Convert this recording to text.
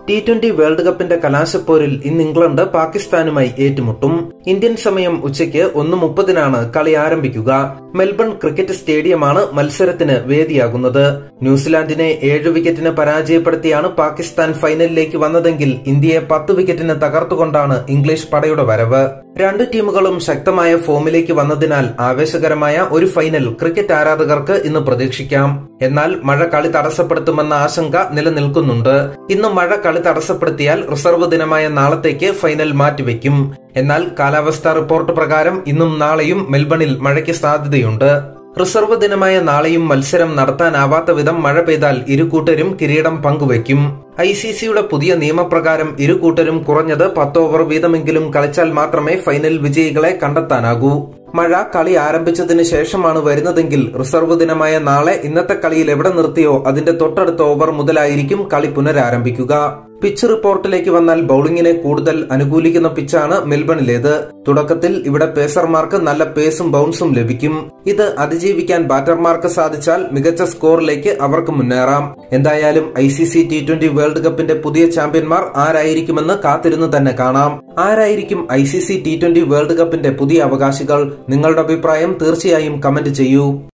T twenty world കപ്പിന്റെ കലാശപ്പോരിൽ ഇന്ന് England പാകിസ്ഥാനുമായി ഏറ്റുമുട്ടും ഇന്ത്യൻ സമയം ഉച്ചയ്ക്ക് ഒന്ന് മുപ്പതിനാണ് കളി ആരംഭിക്കുക മെൽബൺ ക്രിക്കറ്റ് സ്റ്റേഡിയമാണ് മത്സരത്തിന് വേദിയാകുന്നത് ന്യൂസിലാൻഡിനെ ഏഴ് വിക്കറ്റിന് പരാജയപ്പെടുത്തിയാണ് പാകിസ്ഥാൻ ഫൈനലിലേക്ക് വന്നതെങ്കിൽ ഇന്ത്യയെ പത്ത് വിക്കറ്റിന് തകർത്തുകൊണ്ടാണ് ഇംഗ്ലീഷ് പടയുടെ വരവ് രണ്ട് ടീമുകളും ശക്തമായ ഫോമിലേക്ക് വന്നതിനാൽ ആവേശകരമായ ഒരു ഫൈനൽ ക്രിക്കറ്റ് ആരാധകർക്ക് ഇന്ന് പ്രതീക്ഷിക്കാം എന്നാൽ മഴ കളി തടസ്സപ്പെടുത്തുമെന്ന ആശങ്ക നിലനിൽക്കുന്നുണ്ട് ഇന്ന് മഴ കളി തടസ്സപ്പെടുത്തിയാൽ റിസർവ് ദിനമായ നാളത്തേക്ക് ഫൈനൽ മാറ്റിവെക്കും എന്നാൽ കാലാവസ്ഥാ റിപ്പോർട്ട് പ്രകാരം ഇന്നും നാളെയും മെൽബണിൽ മഴയ്ക്ക് സാധ്യതയുണ്ട് റിസർവ് ദിനമായ നാളെയും മത്സരം നടത്താനാവാത്ത വിധം മഴ പെയ്താൽ ഇരു കൂട്ടരും കിരീടം പങ്കുവയ്ക്കും ഐ സി സിയുടെ പുതിയ നിയമപ്രകാരം ഇരു കൂട്ടരും കുറഞ്ഞത് പത്ത് ഓവർ വീതമെങ്കിലും കളിച്ചാൽ മാത്രമേ ഫൈനൽ വിജയികളെ കണ്ടെത്താനാകൂ മഴ കളി ആരംഭിച്ചതിന് ശേഷമാണ് വരുന്നതെങ്കിൽ റിസർവ് ദിനമായ നാളെ ഇന്നത്തെ കളിയിൽ എവിടെ നിർത്തിയോ അതിന്റെ തൊട്ടടുത്ത ഓവർ മുതലായിരിക്കും കളി പുനരാരംഭിക്കുക പിച്ച് റിപ്പോർട്ടിലേക്ക് വന്നാൽ ബൌളിംഗിനെ കൂടുതൽ അനുകൂലിക്കുന്ന പിച്ചാണ് മെൽബണിലേത് തുടക്കത്തിൽ ഇവിടെ പേസർമാർക്ക് നല്ല പേസും ബൗൺസും ലഭിക്കും ഇത് അതിജീവിക്കാൻ ബാറ്റർമാർക്ക് സാധിച്ചാൽ മികച്ച സ്കോറിലേക്ക് അവർക്ക് മുന്നേറാം എന്തായാലും I C C T twenty world കപ്പിന്റെ പുതിയ ചാമ്പ്യന്മാർ ആരായിരിക്കുമെന്ന് കാത്തിരുന്ന് തന്നെ കാണാം ആരായിരിക്കും I C C T twenty world കപ്പിന്റെ പുതിയ അവകാശികൾ നിങ്ങളുടെ അഭിപ്രായം തീർച്ചയായും കമന്റ് ചെയ്യൂ